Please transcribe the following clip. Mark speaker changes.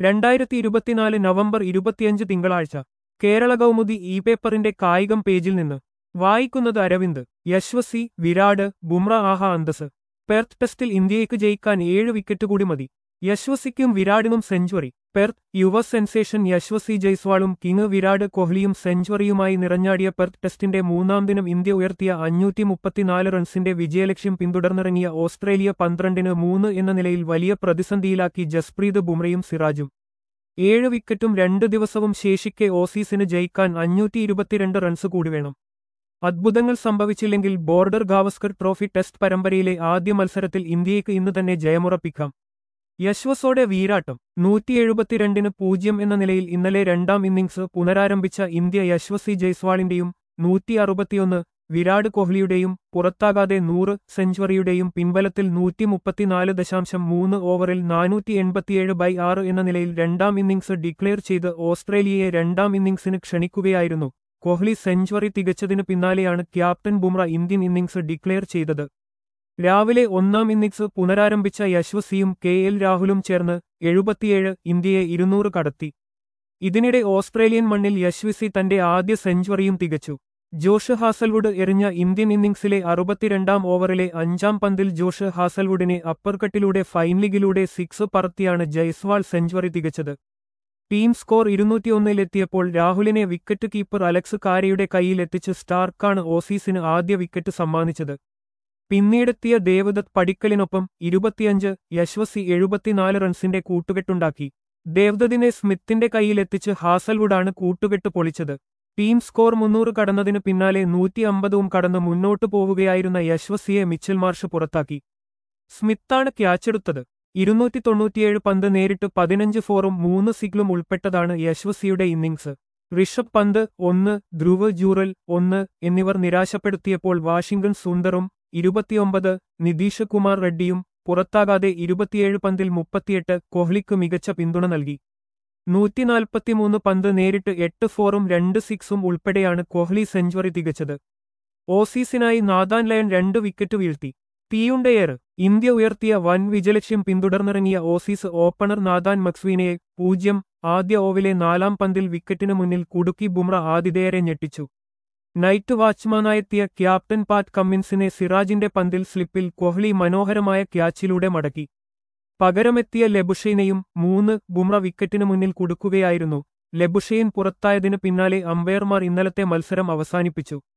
Speaker 1: രണ്ടായിരത്തി ഇരുപത്തിനാല് നവംബർ ഇരുപത്തിയഞ്ച് തിങ്കളാഴ്ച കേരള കൗമുദി ഇ പേപ്പറിന്റെ കായികം പേജിൽ നിന്ന് വായിക്കുന്നത് അരവിന്ദ് യശ്വസി വിരാട് ബുംറ ആഹ അന്തസ് പെർത്ത് ടെസ്റ്റിൽ ഇന്ത്യയ്ക്ക് ജയിക്കാൻ ഏഴ് വിക്കറ്റ് കൂടി മതി യശ്വസിക്കും വിരാടിനും സെഞ്ചുറി പെർത്ത് യുവ സെൻസേഷൻ യശ്വസി ജയ്സ്വാളും കിങ് വിരാട് കോഹ്ലിയും സെഞ്ചുറിയുമായി നിറഞ്ഞാടിയ പെർത്ത് ടെസ്റ്റിന്റെ മൂന്നാം ദിനം ഇന്ത്യ ഉയർത്തിയ അഞ്ഞൂറ്റി മുപ്പത്തിനാല് റൺസിന്റെ വിജയലക്ഷ്യം പിന്തുടർന്നിറങ്ങിയ ഓസ്ട്രേലിയ പന്ത്രണ്ടിന് മൂന്ന് എന്ന നിലയിൽ വലിയ പ്രതിസന്ധിയിലാക്കി ജസ്പ്രീത് ബുംറയും സിറാജും ഏഴ് വിക്കറ്റും രണ്ട് ദിവസവും ശേഷിക്കെ ഓസീസിന് ജയിക്കാൻ അഞ്ഞൂറ്റി ഇരുപത്തിരണ്ട് റൺസ് കൂടി വേണം അദ്ഭുതങ്ങൾ സംഭവിച്ചില്ലെങ്കിൽ ബോർഡർ ഗാവസ്കർ ട്രോഫി ടെസ്റ്റ് പരമ്പരയിലെ ആദ്യ മത്സരത്തിൽ ഇന്ത്യയ്ക്ക് ഇന്ന് തന്നെ ജയമുറപ്പിക്കാം യശ്വസോടെ വീരാട്ടം നൂറ്റി എഴുപത്തിരണ്ടിന് പൂജ്യം എന്ന നിലയിൽ ഇന്നലെ രണ്ടാം ഇന്നിംഗ്സ് പുനരാരംഭിച്ച ഇന്ത്യ യശ്വസി ജയ്സ്വാളിന്റെയും നൂറ്റി അറുപത്തിയൊന്ന് വിരാട് കോഹ്ലിയുടെയും പുറത്താകാതെ നൂറ് സെഞ്ചുറിയുടെയും പിൻബലത്തിൽ നൂറ്റി മുപ്പത്തിനാല് ദശാംശം മൂന്ന് ഓവറിൽ നാനൂറ്റി എൺപത്തിയേഴ് ബൈ ആറ് എന്ന നിലയിൽ രണ്ടാം ഇന്നിംഗ്സ് ഡിക്ലെയർ ചെയ്ത് ഓസ്ട്രേലിയയെ രണ്ടാം ഇന്നിംഗ്സിന് ക്ഷണിക്കുകയായിരുന്നു കോഹ്ലി സെഞ്ചുറി തികച്ചതിനു പിന്നാലെയാണ് captain Bumrah Indian innings declare ചെയ്തത് രാവിലെ ഒന്നാം ഇന്നിംഗ്സ് പുനരാരംഭിച്ച യശ്വസിയും കെ എൽ രാഹുലും ചേർന്ന് എഴുപത്തിയേഴ് ഇന്ത്യയെ ഇരുന്നൂറ് കടത്തി ഇതിനിടെ ഓസ്ട്രേലിയൻ മണ്ണിൽ യശ്വസി തന്റെ ആദ്യ സെഞ്ചുറിയും തികച്ചു ജോഷ് ഹാസൽവുഡ് എറിഞ്ഞ ഇന്ത്യൻ ഇന്നിംഗ്സിലെ അറുപത്തിരണ്ടാം ഓവറിലെ അഞ്ചാം പന്തിൽ ജോഷ് ഹാസൽവുഡിനെ അപ്പർകട്ടിലൂടെ ഫൈൻലിഗിലൂടെ സിക്സ് പറത്തിയാണ് ജയ്സ്വാൾ സെഞ്ചുറി തികച്ചത് ടീം സ്കോർ ഇരുന്നൂറ്റിയൊന്നിലെത്തിയപ്പോൾ രാഹുലിനെ വിക്കറ്റ് കീപ്പർ അലക്സ് കാരയുടെ കൈയിലെത്തിച്ച് സ്റ്റാർക്കാണ് ഓസീസിന് ആദ്യ വിക്കറ്റ് സമ്മാനിച്ചത് പിന്നീടെത്തിയ ദേവദത്ത് പടിക്കലിനൊപ്പം ഇരുപത്തിയഞ്ച് യശ്വസി എഴുപത്തിനാല് റൺസിന്റെ കൂട്ടുകെട്ടുണ്ടാക്കി ദേവദത്തിനെ സ്മിത്തിന്റെ കൈയിലെത്തിച്ച് ഹാസൽവുഡാണ് കൂട്ടുകെട്ട് പൊളിച്ചത് ടീം സ്കോർ മുന്നൂറ് കടന്നതിനു പിന്നാലെ നൂറ്റി അമ്പതും കടന്ന് മുന്നോട്ടു പോവുകയായിരുന്ന യശ്വസിയെ മിച്ചൽ മാർഷ് പുറത്താക്കി സ്മിത്താണ് ക്യാച്ചെടുത്തത് ഇരുന്നൂറ്റി തൊണ്ണൂറ്റിയേഴ് പന്ത് നേരിട്ട് പതിനഞ്ച് ഫോറും മൂന്ന് സിഗ്ലും ഉൾപ്പെട്ടതാണ് യശ്വസിയുടെ ഇന്നിംഗ്സ് ഋഷഭ് പന്ത് ഒന്ന് ധ്രുവ് ജൂറൽ ഒന്ന് എന്നിവർ നിരാശപ്പെടുത്തിയപ്പോൾ വാഷിംഗ്ടൺ സുന്ദറും ഇരുപത്തിയൊമ്പത് നിതീഷ് കുമാർ റെഡ്ഡിയും പുറത്താകാതെ ഇരുപത്തിയേഴ് പന്തിൽ മുപ്പത്തിയെട്ട് കോഹ്ലിക്ക് മികച്ച പിന്തുണ നൽകി നൂറ്റിനാൽപ്പത്തിമൂന്ന് പന്ത് നേരിട്ട് എട്ട് ഫോറും രണ്ട് സിക്സും ഉൾപ്പെടെയാണ് കോഹ്ലി സെഞ്ചുറി തികച്ചത് ഓസീസിനായി നാദാൻ ലയൺ രണ്ട് വിക്കറ്റ് വീഴ്ത്തി തീയുണ്ടയേർ ഇന്ത്യ ഉയർത്തിയ വൻ വിജയലക്ഷ്യം പിന്തുടർന്നിറങ്ങിയ ഓസീസ് ഓപ്പണർ നാദാൻ മക്സ്വീനയെ പൂജ്യം ആദ്യ ഓവിലെ നാലാം പന്തിൽ വിക്കറ്റിനു മുന്നിൽ കുടുക്കി ബുംറ ആതിഥേയരെ ഞെട്ടിച്ചു നൈറ്റ് വാച്ച്മാനായെത്തിയ ക്യാപ്റ്റൻ പാറ്റ് കമ്മിൻസിനെ സിറാജിന്റെ പന്തിൽ സ്ലിപ്പിൽ കോഹ്ലി മനോഹരമായ ക്യാച്ചിലൂടെ മടക്കി പകരമെത്തിയ ലെബുഷൈനെയും മൂന്ന് ബുംറ വിക്കറ്റിനു മുന്നിൽ കുടുക്കുകയായിരുന്നു ലെബുഷൈൻ പുറത്തായതിനു പിന്നാലെ അമ്പയർമാർ ഇന്നലത്തെ മത്സരം അവസാനിപ്പിച്ചു